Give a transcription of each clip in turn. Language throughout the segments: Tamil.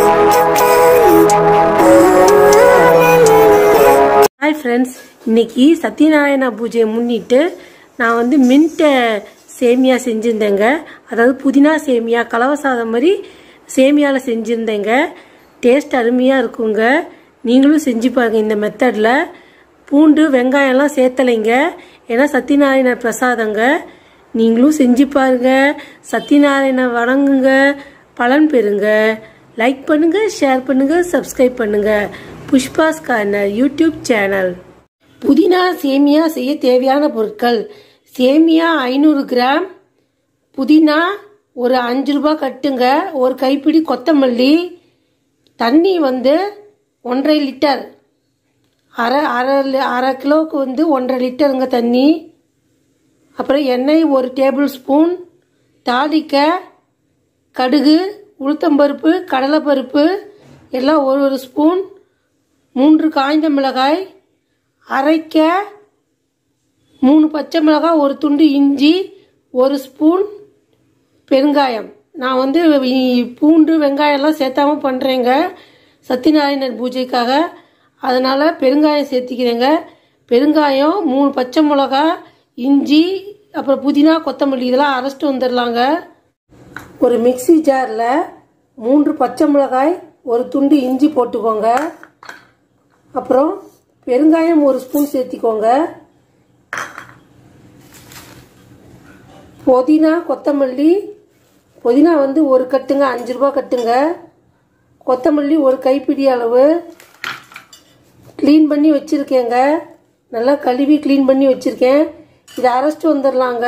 ஹாய் ஃப்ரெண்ட்ஸ் இன்னைக்கு சத்யநாராயண பூஜையை முன்னிட்டு நான் வந்து மின்ட் சேமியா செஞ்சுருந்தேங்க அதாவது புதினா சேமியா கலவை சாதம் மாதிரி சேமியாவில் செஞ்சுருந்தேங்க டேஸ்ட் அருமையாக இருக்குங்க நீங்களும் செஞ்சு பாருங்க இந்த மெத்தடில் பூண்டு வெங்காயம்லாம் சேர்த்தலைங்க ஏன்னா சத்யநாராயண பிரசாதங்க நீங்களும் செஞ்சு பாருங்க சத்யநாராயண வணங்குங்க பலன் பெறுங்க லைக் பண்ணுங்க ஷேர் பண்ணுங்க சப்ஸ்கிரைப் பண்ணுங்க புஷ்பாஸ் கார்னர் யூடியூப் சேனல் புதினா சேமியா செய்ய தேவையான பொருட்கள் சேமியா ஐநூறு கிராம் புதினா ஒரு அஞ்சு ரூபாய் கட்டுங்க ஒரு கைப்பிடி கொத்தமல்லி தண்ணி வந்து ஒன்றரை லிட்டர் அரை அரை லி- அரை கிலோவுக்கு வந்து ஒன்றரை லிட்டருங்க தண்ணி அப்புறம் எண்ணெய் ஒரு டேபிள் ஸ்பூன் தாளிக்க கடுகு உளுத்தம்பருப்பு கடலைப்பருப்பு எல்லாம் ஒரு ஒரு ஸ்பூன் மூன்று காய்ந்த மிளகாய் அரைக்க மூணு பச்சை மிளகாய் ஒரு துண்டு இஞ்சி ஒரு ஸ்பூன் பெருங்காயம் நான் வந்து இ- பூண்டு வெங்காயம்லாம் சேர்த்தாம பண்ணுறேங்க சத்யநாராயணர் பூஜைக்காக அதனால் பெருங்காயம் சேர்த்திக்கிறேங்க பெருங்காயம் மூணு பச்சை மிளகா இஞ்சி அப்புறம் புதினா கொத்தமல்லி இதெல்லாம் அரைச்சிட்டு வந்துடலாங்க ஒரு மிக்ஸி ஜாரில் மூன்று பச்சை மிளகாய் ஒரு துண்டு இஞ்சி போட்டுக்கோங்க அப்புறம் பெருங்காயம் ஒரு ஸ்பூன் சேர்த்திக்கோங்க புதினா கொத்தமல்லி புதினா வந்து ஒரு கட்டுங்க அஞ்சு ரூபா கட்டுங்க கொத்தமல்லி ஒரு கைப்பிடி அளவு க்ளீன் பண்ணி வச்சுருக்கேங்க நல்லா கழுவி க்ளீன் பண்ணி வச்சுருக்கேன் இதை அரைச்சிட்டு வந்துடலாங்க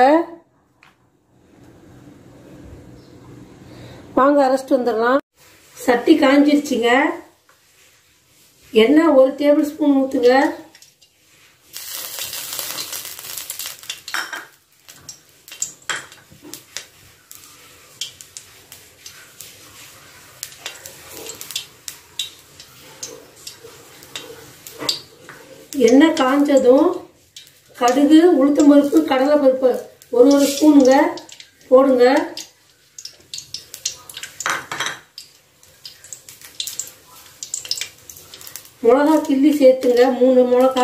வாங்க அரைச்சிட்டு வந்துடலாம் சட்டி காஞ்சிருச்சுங்க எண்ணெய் ஒரு டேபிள் ஸ்பூன் ஊற்றுங்க எண்ணெய் காஞ்சதும் கடுகு உளுத்தம்பருப்பு கடலைப்பருப்பு ஒரு ஒரு ஸ்பூனுங்க போடுங்க மிளகா கிள்ளி சேர்த்துங்க மூணு மிளகா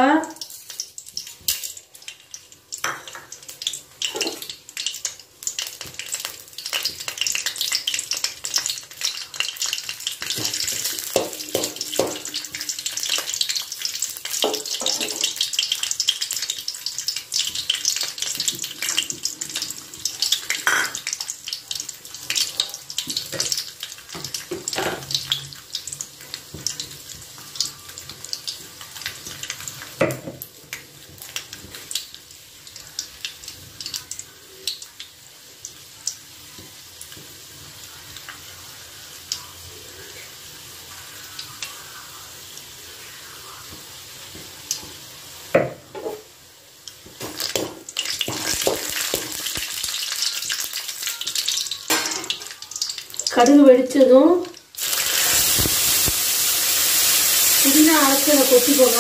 கடுகு வெடிச்சதும் புதினா அரைச்சதை கொட்டிக்கோங்க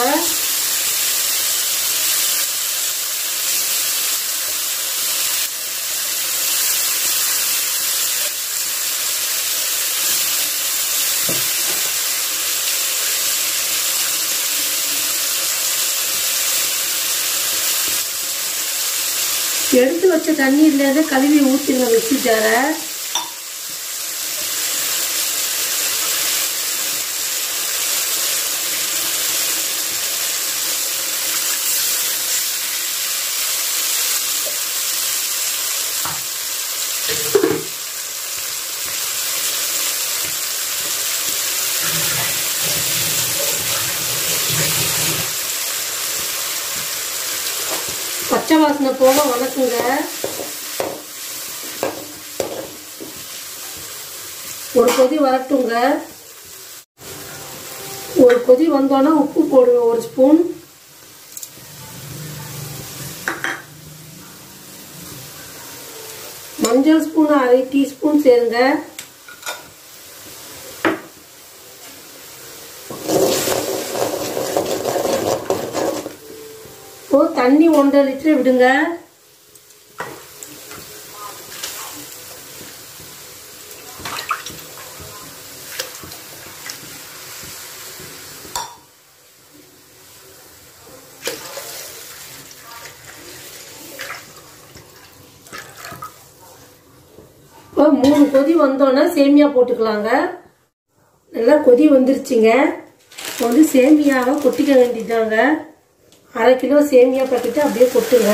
எடுத்து வச்ச தண்ணீர்லேருந்து கழுவி ஊற்றிங்க மிக்ஸி ஜாரை பச்சை வாசனை போக வணக்குங்க ஒரு கொதி வரட்டுங்க ஒரு கொதி வந்தோன்னா உப்பு போடுங்க ஒரு ஸ்பூன் மஞ்சள் ஸ்பூன் அரை டீஸ்பூன் சேருங்க இப்போ தண்ணி ஒன்றரை லிட்டர் விடுங்க இப்போ மூணு கொதி வந்தோன்னே சேமியா போட்டுக்கலாங்க நல்லா கொதி வந்துருச்சுங்க இப்போ வந்து சேமியாவை கொட்டிக்க வேண்டியதாங்க அரை கிலோ சேமியா பாக்கெட்டு அப்படியே கொட்டுங்க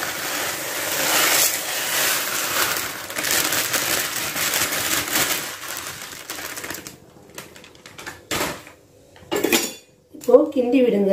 இப்போ கிண்டி விடுங்க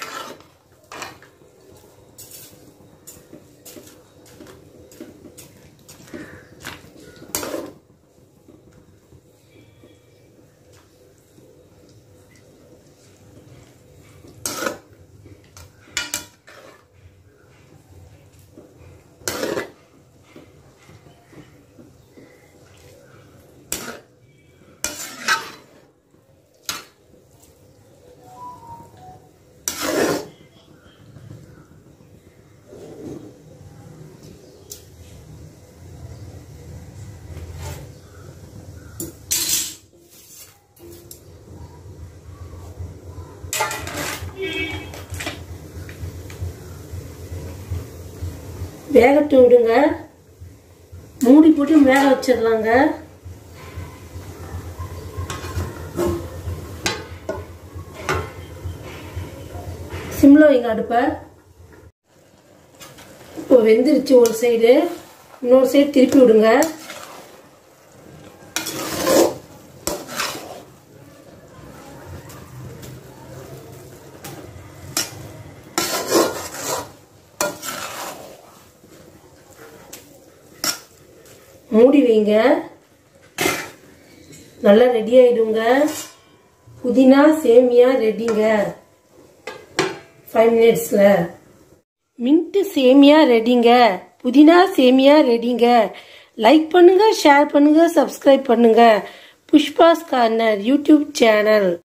வேகட்டு விடுங்க மூடி போட்டு வேக வச்சிடலாங்க சிம்ல வைங்க அடுப்ப இப்போ வெந்துருச்சு ஒரு சைடு இன்னொரு சைடு திருப்பி விடுங்க மூடி வைங்க நல்லா ரெடி ஆயிடுங்க புதினா சேமியா ரெடிங்க ஃபைவ் மினிட்ஸில் மின்ட்டு சேமியா ரெடிங்க புதினா சேமியா ரெடிங்க லைக் பண்ணுங்க ஷேர் பண்ணுங்க சப்ஸ்கிரைப் பண்ணுங்க புஷ்பாஸ் கார்னர் யூடியூப் சேனல்